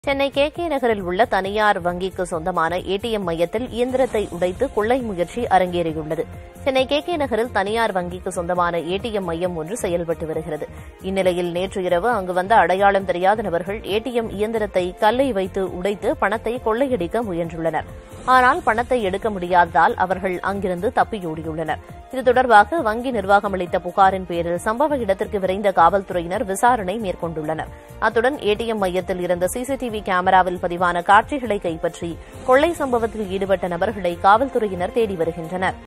Chennai K K நகரில் உள்ள தனியார் வங்கிக்கு சொந்தமான ஏடிஎம் மையத்தில் இயந்திரத்தை உடைத்து கொள்ளை முயற்சி அரங்கேறியுள்ளது சென்னை கே கே நகரில் தனியார் வங்கிக்கு சொந்தமான ஏடிஎம் மையம் ஒன்று செயல்பட்டு வருகிறது இந்நிலையில் நேற்று இரவு அங்கு வந்த அடையாளம் தெரியாத நபர்கள் ஏடிஎம் இயந்திரத்தை கல்லை வைத்து உடைத்து பணத்தை கொள்ளையடிக்க முயன்றுள்ளனர் ஆனால் பணத்தை எடுக்க முடியாததால் அவர்கள் அங்கிருந்து தப்பியோடியுள்ளனர் இது தொடர்பாக வங்கி நிர்வாகம் அளித்த புகாரின் பேரில் சம்பவ இடத்திற்கு விரைந்த காவல்துறையினர் விசாரணை மேற்கொண்டுள்ளனர் அத்துடன் ஏடிஎம் மையத்தில் இருந்த சிசிடிவி கேமராவில் பதிவான காட்சிகளை கைப்பற்றி கொள்ளை சம்பவத்தில் ஈடுபட்ட நபர்களை காவல்துறையினர் தேடி வருகின்றனர்